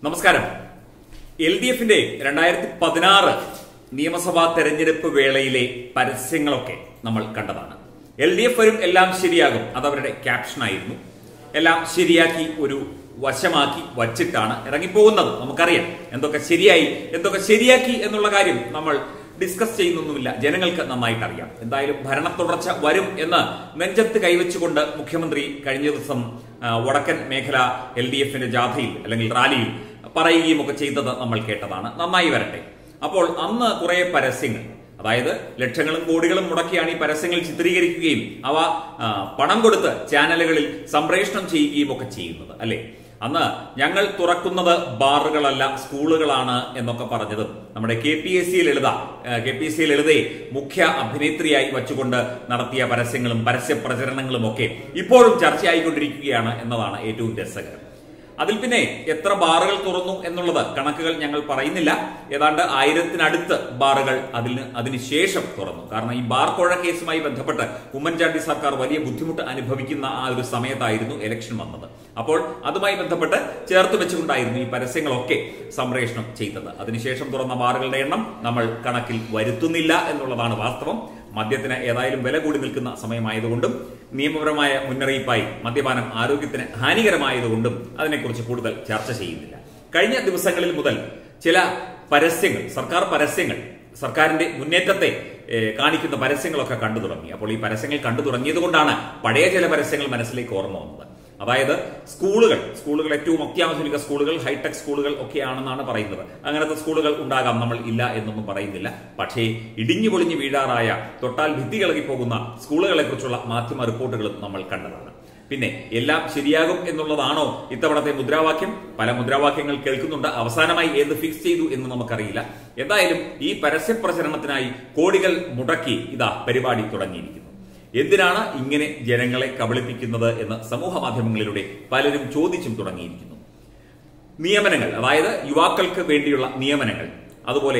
നമസ്കാരം L D എഫിന്റെ രണ്ടായിരത്തി പതിനാറ് നിയമസഭാ തെരഞ്ഞെടുപ്പ് വേളയിലെ പരസ്യങ്ങളൊക്കെ നമ്മൾ കണ്ടതാണ് എൽ ഡി എഫ് വരും എല്ലാം ശരിയാകും അത് അവരുടെ ക്യാപ്ഷനായിരുന്നു എല്ലാം ശരിയാക്കി ഒരു വശമാക്കി വച്ചിട്ടാണ് ഇറങ്ങിപ്പോകുന്നത് നമുക്കറിയാം എന്തൊക്കെ ശരിയായി എന്തൊക്കെ ശരിയാക്കി എന്നുള്ള കാര്യം നമ്മൾ ഡിസ്കസ് ചെയ്യുന്നൊന്നുമില്ല ജനങ്ങൾക്ക് നന്നായിട്ട് അറിയാം എന്തായാലും ഭരണ തുടർച്ച വരും എന്ന് നെഞ്ചത്ത് കൈവച്ചുകൊണ്ട് മുഖ്യമന്ത്രി കഴിഞ്ഞ ദിവസം ആ, വടക്കൻ മേഖല എൽ ഡി എഫിന്റെ ജാഥയിൽ അല്ലെങ്കിൽ റാലിയിൽ പറയുകയും ഒക്കെ ചെയ്തത് നമ്മൾ കേട്ടതാണ് നന്നായി വരട്ടെ അപ്പോൾ അന്ന് കുറെ പരസ്യങ്ങൾ അതായത് ലക്ഷങ്ങളും കോടികളും മുടക്കിയാണ് ഈ പരസ്യങ്ങൾ ചിത്രീകരിക്കുകയും അവ ആ, പണം കൊടുത്ത് ചാനലുകളിൽ സംപ്രേഷണം ചെയ്യുകയും ഒക്കെ ചെയ്യുന്നത് അല്ലെ അന്ന് ഞങ്ങൾ തുറക്കുന്നത് ബാറുകളല്ല സ്കൂളുകളാണ് എന്നൊക്കെ പറഞ്ഞതും നമ്മുടെ K P S C Lalitha K P S C ലളിതയെ മുഖ്യ അഭിനേത്രിയായി വച്ചുകൊണ്ട് നടത്തിയ പരസ്യങ്ങളും പരസ്യ പ്രചരണങ്ങളും ഒക്കെ ഇപ്പോഴും ചർച്ചയായിക്കൊണ്ടിരിക്കുകയാണ് എന്നതാണ് ഏറ്റവും രസകരം അതിൽ പിന്നെ എത്ര ബാറുകൾ തുറന്നു എന്നുള്ളത് കണക്കുകൾ ഞങ്ങൾ പറയുന്നില്ല ഏതാണ്ട് ആയിരത്തിനടുത്ത് ബാറുകൾ അതിന് അതിനുശേഷം തുറന്നു കാരണം ഈ ബാർ കോഴ കേസുമായി ബന്ധപ്പെട്ട് ഉമ്മൻചാണ്ടി സർക്കാർ വലിയ ബുദ്ധിമുട്ട് അനുഭവിക്കുന്ന ആ ഒരു സമയത്തായിരുന്നു ഇലക്ഷൻ വന്നത് അപ്പോൾ അതുമായി ബന്ധപ്പെട്ട് ചേർത്ത് വെച്ചുകൊണ്ടായിരുന്നു ഈ പരസ്യങ്ങളൊക്കെ സംപ്രേഷണം ചെയ്തത് അതിനുശേഷം തുറന്ന ബാറുകളുടെ എണ്ണം നമ്മൾ കണക്കിൽ വരുത്തുന്നില്ല എന്നുള്ളതാണ് വാസ്തവം മദ്യത്തിന് ഏതായാലും വില കൂടി നിൽക്കുന്ന സമയമായതുകൊണ്ടും നിയമപരമായ മുന്നറിയിപ്പായി മദ്യപാനം ആരോഗ്യത്തിന് ഹാനികരമായതുകൊണ്ടും അതിനെക്കുറിച്ച് കൂടുതൽ ചർച്ച ചെയ്യുന്നില്ല കഴിഞ്ഞ ദിവസങ്ങളിൽ മുതൽ ചില പരസ്യങ്ങൾ സർക്കാർ പരസ്യങ്ങൾ സർക്കാരിന്റെ മുന്നേറ്റത്തെ ഏഹ്, കാണിക്കുന്ന പരസ്യങ്ങളൊക്കെ കണ്ടു തുടങ്ങി അപ്പോൾ ഈ പരസ്യങ്ങൾ കണ്ടു തുടങ്ങിയത് കൊണ്ടാണ് പഴയ ചില പരസ്യങ്ങൾ മനസ്സിലേക്ക് ഓർമ്മ വന്നത് അതായത് സ്കൂളുകൾ സ്കൂളുകൾ ഏറ്റവും അത്യാധുനിക സ്കൂളുകൾ ഹൈടെക് സ്കൂളുകൾ ഒക്കെയാണെന്നാണ് പറയുന്നത് അങ്ങനത്തെ സ്കൂളുകൾ ഉണ്ടാകാം നമ്മൾ ഇല്ല എന്നൊന്നും പറയുന്നില്ല പക്ഷേ ഇടിഞ്ഞു പൊളിഞ്ഞു വീഴാറായ തൊട്ടാൽ ഭിത്തി ഇളകി പോകുന്ന സ്കൂളുകളെ കുറിച്ചുള്ള മാധ്യമ റിപ്പോർട്ടുകളും നമ്മൾ കണ്ടതാണ് പിന്നെ എല്ലാം ശരിയാകും എന്നുള്ളതാണോ ഇത്തവണത്തെ മുദ്രാവാക്യം പല മുദ്രാവാക്യങ്ങൾ കേൾക്കുന്നുണ്ട് അവസാനമായി ഏത് ഫിക്സ് ചെയ്തു എന്ന് നമുക്കറിയില്ല എന്തായാലും ഈ പരസ്യ പ്രചരണത്തിനായി കോടികൾ മുടക്കി ഇതാ പരിപാടി തുടങ്ങിയിരിക്കുന്നു എന്തിനാണ് ഇങ്ങനെ ജനങ്ങളെ കബളിപ്പിക്കുന്നത് എന്ന് സമൂഹ മാധ്യമങ്ങളിലൂടെ പലരും ചോദിച്ചും തുടങ്ങിയിരിക്കുന്നു നിയമനങ്ങൾ അതായത് യുവാക്കൾക്ക് വേണ്ടിയുള്ള നിയമനങ്ങൾ അതുപോലെ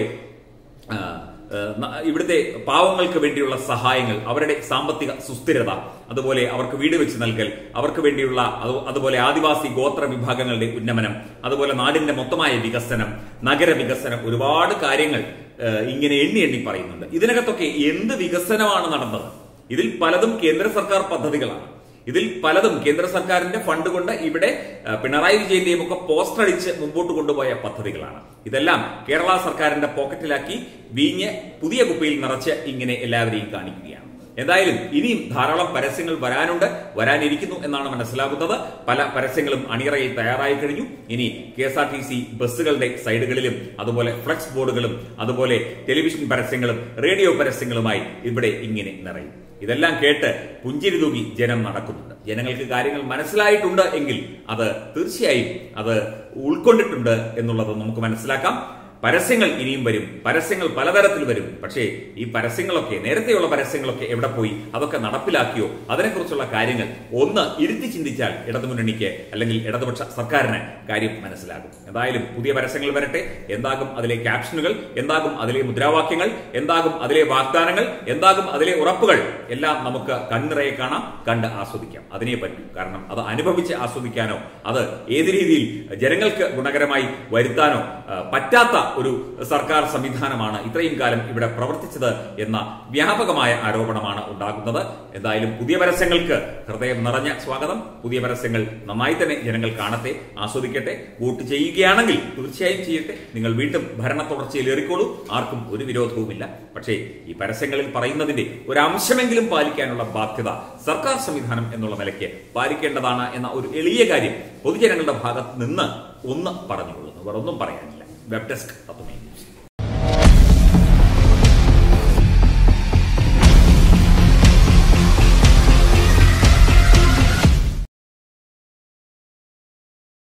ആ, ആ, ന- ഇവിടുത്തെ പാവങ്ങൾക്ക് വേണ്ടിയുള്ള സഹായങ്ങൾ അവരുടെ സാമ്പത്തിക സുസ്ഥിരത അതുപോലെ അവർക്ക് വീട് വെച്ച് നൽകൽ അവർക്ക് വേണ്ടിയുള്ള അത് അതുപോലെ ആദിവാസി ഗോത്ര വിഭാഗങ്ങളുടെ ഉന്നമനം അതുപോലെ നാടിന്റെ മൊത്തമായ വികസനം നഗര വികസനം ഒരുപാട് കാര്യങ്ങൾ ആ, ഇങ്ങനെ എണ്ണി എണ്ണി പറയുന്നുണ്ട് ഇതിനകത്തൊക്കെ എന്ത് വികസനമാണ് നടന്നത് ഇതിൽ പലതും കേന്ദ്ര സർക്കാർ പദ്ധതികളാണ് ഇതിൽ പലതും കേന്ദ്ര സർക്കാരിന്റെ ഫണ്ട് കൊണ്ട് ഇവിടെ ആ, പിണറായി വിജയന്റെയും ഒക്കെ പോസ്റ്റർ അടിച്ച് മുമ്പോട്ട് കൊണ്ടുപോയ പദ്ധതികളാണ് ഇതെല്ലാം കേരള സർക്കാരിന്റെ പോക്കറ്റിലാക്കി വീഞ്ഞ് പുതിയ കുപ്പിയിൽ നിറച്ച് ഇങ്ങനെ എല്ലാവരെയും കാണിക്കുകയാണ് എന്തായാലും ഇനിയും ധാരാളം പരസ്യങ്ങൾ വരാനുണ്ട് വരാനിരിക്കുന്നു എന്നാണ് മനസ്സിലാകുന്നത് പല പരസ്യങ്ങളും അണിയറയിൽ തയ്യാറായി കഴിഞ്ഞു ഇനി K S R T C ബസ്സുകളുടെ സൈഡുകളിലും അതുപോലെ ഫ്ലക്സ് ബോർഡുകളും അതുപോലെ ടെലിവിഷൻ പരസ്യങ്ങളും റേഡിയോ പരസ്യങ്ങളുമായി ഇവിടെ ഇങ്ങനെ നിറയും ഇതെല്ലാം കേട്ട് പുഞ്ചിരി തൂകി ജനം നടക്കുന്നുണ്ട് ജനങ്ങൾക്ക് കാര്യങ്ങൾ മനസ്സിലായിട്ടുണ്ട് എങ്കിൽ അത് തീർച്ചയായും അത് ഉൾക്കൊണ്ടിട്ടുണ്ട് എന്നുള്ളത് നമുക്ക് മനസ്സിലാക്കാം പരസ്യങ്ങൾ ഇനിയും വരും പരസ്യങ്ങൾ പലതരത്തിൽ വരും പക്ഷേ ഈ പരസ്യങ്ങളൊക്കെ നേരത്തെയുള്ള പരസ്യങ്ങളൊക്കെ എവിടെ പോയി അതൊക്കെ നടപ്പിലാക്കിയോ അതിനെക്കുറിച്ചുള്ള കാര്യങ്ങൾ ഒന്ന് ഇരുത്തി ചിന്തിച്ചാൽ ഇടതുമുന്നണിക്ക് അല്ലെങ്കിൽ ഇടതുപക്ഷ സർക്കാരിന് കാര്യം മനസ്സിലാകും എന്തായാലും പുതിയ പരസ്യങ്ങൾ വരട്ടെ എന്താകും അതിലെ ക്യാപ്ഷനുകൾ എന്താകും അതിലെ മുദ്രാവാക്യങ്ങൾ എന്താകും അതിലെ വാഗ്ദാനങ്ങൾ എന്താകും അതിലെ ഉറപ്പുകൾ എല്ലാം നമുക്ക് കണ്ണിറയെ കാണാം കണ്ട് ആസ്വദിക്കാം അതിനെ പറ്റൂ കാരണം അത് അനുഭവിച്ച് ആസ്വദിക്കാനോ അത് ഏത് രീതിയിൽ ജനങ്ങൾക്ക് ഗുണകരമായി വരുത്താനോ ആ, പറ്റാത്ത ഒരു സർക്കാർ സംവിധാനമാണ് ഇത്രയും കാലം ഇവിടെ പ്രവർത്തിച്ചത് എന്ന വ്യാപകമായ ആരോപണമാണ് ഉണ്ടാകുന്നത് എന്തായാലും പുതിയ പരസ്യങ്ങൾക്ക് ഹൃദയം നിറഞ്ഞ സ്വാഗതം പുതിയ പരസ്യങ്ങൾ നന്നായി തന്നെ ജനങ്ങൾ കാണട്ടെ ആസ്വദിക്കട്ടെ വോട്ട് ചെയ്യുകയാണെങ്കിൽ തീർച്ചയായും ചെയ്യട്ടെ നിങ്ങൾ വീണ്ടും ഭരണ തുടർച്ചയിൽ ഏറിക്കോളൂ ആർക്കും ഒരു വിരോധവുമില്ല പക്ഷേ ഈ പരസ്യങ്ങളിൽ പറയുന്നതിന്റെ ഒരു അംശമെങ്കിലും പാലിക്കാനുള്ള ബാധ്യത സർക്കാർ സംവിധാനം എന്നുള്ള നിലയ്ക്ക് പാലിക്കേണ്ടതാണ് എന്ന ഒരു എളിയ കാര്യം പൊതുജനങ്ങളുടെ ഭാഗത്ത് നിന്ന് ഒന്ന് പറഞ്ഞുകൊള്ളുന്നു വേറെ ഒന്നും പറയാനില്ല വെബ് ഡെസ്ക് തത്വമേ